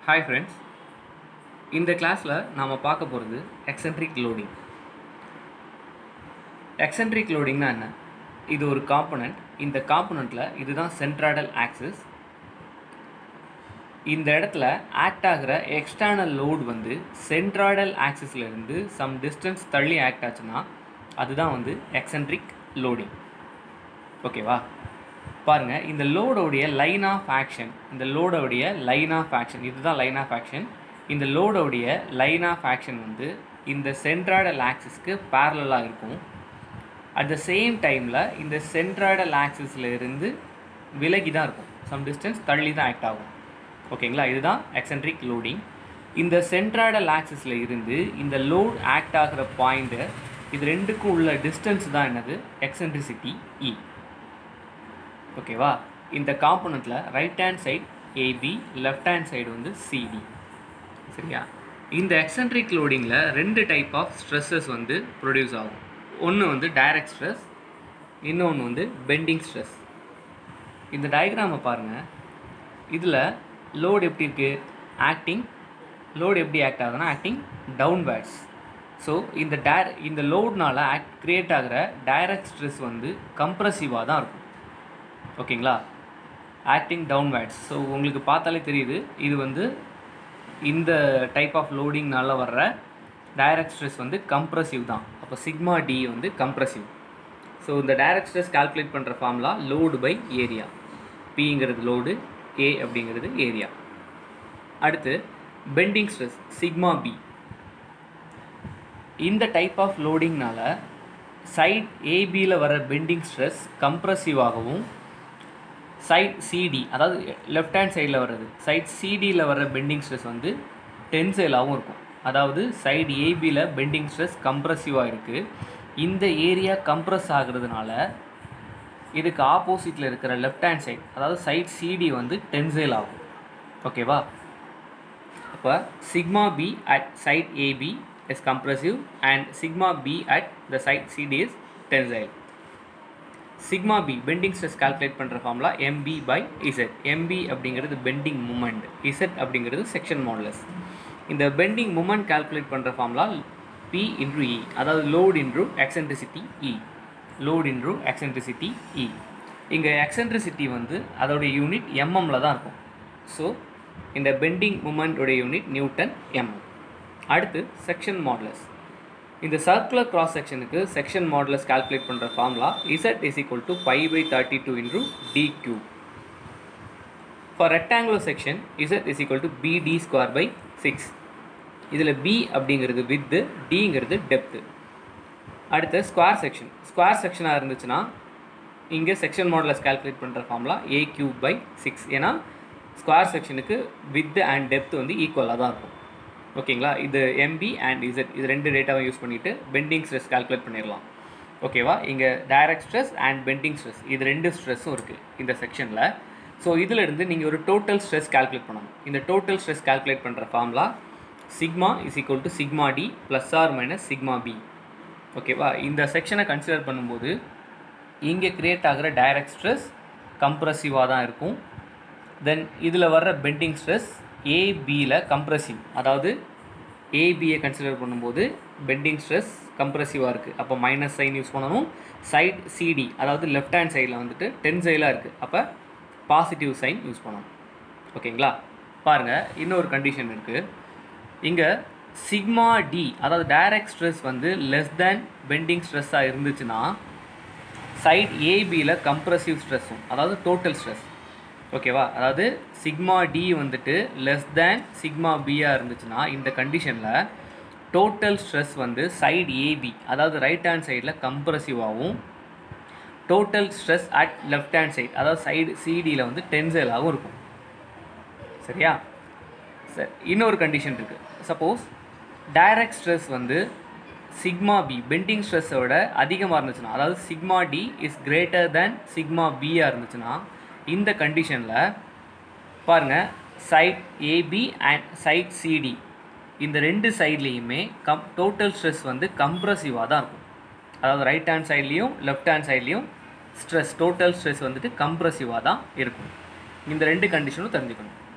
hi friends இந்த கிளாஸில் நாம் பார்க்க போகிறது எக்ஸென்ட்ரிக் லோடிங் எக்ஸென்ட்ரிக் லோடிங்னா என்ன இது ஒரு காம்பனண்ட் இந்த காம்பனண்ட்டில் இதுதான் சென்ட்ராடல் ஆக்சிஸ் இந்த இடத்துல ஆக்ட் ஆகிற எக்ஸ்டர்னல் லோட் வந்து சென்ட்ராடல் இருந்து சம் டிஸ்டன்ஸ் தள்ளி ஆக்ட் ஆச்சுன்னா அதுதான் வந்து எக்ஸென்ட்ரிக் லோடிங் ஓகேவா பாருங்கள் இந்த லோடோடைய லைன் ஆஃப் ஆக்ஷன் இந்த லோடோடைய லைன் ஆஃப் ஆக்ஷன் இதுதான் லைன் ஆஃப் ஆக்ஷன் இந்த லோடோடைய லைன் ஆஃப் ஆக்ஷன் வந்து இந்த சென்ட்ராய்டல் ஆக்சிஸ்க்கு பேரலாக இருக்கும் அட் த சேம் டைமில் இந்த சென்ட்ராய்டல் ஆக்சிஸில் இருந்து விலகி தான் இருக்கும் சம் டிஸ்டன்ஸ் தள்ளி தான் ஆக்ட் ஆகும் ஓகேங்களா இதுதான் எக்ஸென்ட்ரிக் லோடிங் இந்த சென்ட்ராய்டல் ஆக்சிஸில் இருந்து இந்த லோட் ஆக்ட் ஆகிற பாயிண்ட்டு இது ரெண்டுக்கும் உள்ள டிஸ்டன்ஸ் தான் என்னது எக்ஸென்ட்ரிசிட்டி இ ஓகேவா இந்த காம்பனண்ட்டில் right hand side AB left hand side வந்து சிடி சரியா இந்த எக்ஸென்ட்ரிக் லோடிங்கில் ரெண்டு டைப் ஆஃப் ஸ்ட்ரெஸ்ஸஸ் வந்து ப்ரொடியூஸ் ஆகும் ஒன்று வந்து டைரக்ட் ஸ்ட்ரெஸ் இன்னொன்று வந்து பெண்டிங் ஸ்ட்ரெஸ் இந்த டயக்ராமை பாருங்கள் இதில் லோடு எப்படி இருக்குது ஆக்டிங் லோடு எப்படி ஆக்ட் ஆகுதுன்னா ஆக்டிங் டவுன்வேர்ட்ஸ் ஸோ இந்த டே இந்த லோட்னால் ஆக்ட் க்ரியேட் ஆகிற டைரக்ட் ஸ்ட்ரெஸ் வந்து கம்ப்ரஸிவாக தான் இருக்கும் ஓகேங்களா ஆக்டிங் டவுன்வேர்ட்ஸ் ஸோ உங்களுக்கு பார்த்தாலே தெரியுது இது வந்து இந்த டைப் ஆஃப் லோடிங்னால வர்ற டைரக்ட் ஸ்ட்ரெஸ் வந்து கம்ப்ரஸிவ் தான் அப்போ சிக்மா டி வந்து கம்ப்ரஸிவ் ஸோ இந்த டைரக்ட் ஸ்ட்ரெஸ் கால்குலேட் பண்ணுற ஃபார்முலா லோடு பை ஏரியா பிங்கிறது லோடு ஏ அப்படிங்கிறது ஏரியா அடுத்து பெண்டிங் ஸ்ட்ரெஸ் சிக்மா பி இந்த டைப் ஆஃப் லோடிங்னால சைட் ஏபியில் வர பெண்டிங் ஸ்ட்ரெஸ் கம்ப்ரஸிவாகவும் சைட் சிடி அதாவது லெஃப்ட் ஹேண்ட் சைடில் வர்றது சைட் சிடியில் வர பெண்டிங் ஸ்ட்ரெஸ் வந்து டென்சைலாகவும் இருக்கும் அதாவது சைடு ஏபியில் பெண்டிங் ஸ்ட்ரெஸ் கம்ப்ரஸிவாக இருக்குது இந்த ஏரியா கம்ப்ரஸ் ஆகுறதுனால இதுக்கு ஆப்போசிட்டில் இருக்கிற லெஃப்ட் ஹேண்ட் சைட் அதாவது சைட் சிடி வந்து டென்சைல் ஆகும் ஓகேவா அப்போ sigma b at side AB is compressive and sigma b at the side CD is tensile sigma b bending stress calculate பண்ணுற formula MB by Z MB அப்படிங்கிறது bending moment Z அப்படிங்கிறது section modulus இந்த bending moment calculate பண்ணுற formula P இன்ட்ரு இ அதாவது load into eccentricity e load into eccentricity e இங்கே eccentricity வந்து அதோடைய unit எம்எம்மில் தான் இருக்கும் ஸோ இந்த பெண்டிங் மூமெண்ட்டோடைய யூனிட் நியூட்டன் எம்எம் அடுத்து செக்ஷன் மாடலஸ் இந்த சர்க்குலர் கிராஸ் செக்ஷனுக்கு செக்ஷன் மாடலஸ் கால்குலேட் பண்ணுற formula Z is equal to pi by thirty two into d cube for rectangular section Z is equal to BD square by six இதில் B அப்படிங்கிறது width டிங்கிறது depth அடுத்து square section square செக்ஷனாக இருந்துச்சுன்னா இங்கே section modulus calculate பண்ணுற formula A cube by six ஏன்னா square செக்ஷனுக்கு வித் அண்ட் டெப்த் வந்து ஈக்குவலாக தான் இருக்கும் ஓகேங்களா இது எம்பி அண்ட் இசட் இது ரெண்டு டேட்டாவை யூஸ் பண்ணிவிட்டு பெண்டிங் ஸ்ட்ரெஸ் கால்குலேட் பண்ணிடலாம் ஓகேவா இங்கே direct stress and bending stress இது ரெண்டு ஸ்ட்ரெஸ்ஸும் இருக்குது இந்த செக்ஷனில் ஸோ இதிலிருந்து நீங்கள் ஒரு டோட்டல் ஸ்ட்ரெஸ் கால்குலேட் பண்ணணும் இந்த டோட்டல் ஸ்ட்ரெஸ் கால்குலேட் பண்ணுற formula sigma is equal to sigma d plus or minus sigma b ஓகேவா இந்த செக்ஷனை கன்சிடர் பண்ணும்போது இங்கே க்ரியேட் ஆகிற டைரக்ட் ஸ்ட்ரெஸ் கம்ப்ரஸிவாக தான் இருக்கும் தென் இதில் வர்ற பெண்டிங் ஸ்ட்ரெஸ் ஏபியில் கம்ப்ரஸிவ் அதாவது ஏபியை கன்சிடர் பண்ணும்போது பெண்டிங் ஸ்ட்ரெஸ் கம்ப்ரஸிவாக இருக்குது அப்போ மைனஸ் சைன் யூஸ் பண்ணணும் சைட் சிடி அதாவது லெஃப்ட் ஹேண்ட் சைடில் வந்துட்டு டென் சைலாக இருக்குது அப்போ பாசிட்டிவ் சைன் யூஸ் பண்ணணும் ஓகேங்களா பாருங்கள் இன்னொரு கண்டிஷன் இருக்குது இங்கே சிக்மா டி அதாவது டைரக்ட் ஸ்ட்ரெஸ் வந்து லெஸ் தேன் பெண்டிங் ஸ்ட்ரெஸ்ஸாக இருந்துச்சுன்னா சைட் ஏபியில் கம்ப்ரஸிவ் ஸ்ட்ரெஸ்ஸும் அதாவது டோட்டல் ஸ்ட்ரெஸ் ஓகேவா அதாவது சிக்மா டி வந்துட்டு லெஸ் தேன் சிக்மா பியாக இருந்துச்சுன்னா இந்த கண்டிஷனில் டோட்டல் ஸ்ட்ரெஸ் வந்து சைடு ஏபி அதாவது ரைட் ஹேண்ட் சைடில் கம்ப்ரஸிவாகவும் total stress at left hand side அதாவது சைடு சிடியில் வந்து டென்சைலாகவும் இருக்கும் சரியா சரி இன்னொரு கண்டிஷன் இருக்குது சப்போஸ் டைரக்ட் ஸ்ட்ரெஸ் வந்து சிக்மா பி பெண்டிங் ஸ்ட்ரெஸ்ஸோட அதிகமாக இருந்துச்சுன்னா அதாவது sigma d is greater than sigma பியாக இருந்துச்சுன்னா இந்த கண்டிஷனில் பாருங்கள் side AB and side CD இந்த ரெண்டு சைட்லேயுமே கம் டோட்டல் ஸ்ட்ரெஸ் வந்து கம்ப்ரஸிவாக தான் இருக்கும் அதாவது ரைட் ஹேண்ட் சைட்லேயும் லெஃப்ட் ஹேண்ட் சைட்லேயும் ஸ்ட்ரெஸ் டோட்டல் ஸ்ட்ரெஸ் வந்துட்டு கம்ப்ரஸிவாக தான் இருக்கும் இந்த ரெண்டு கண்டிஷனும் தெரிஞ்சுக்கணும்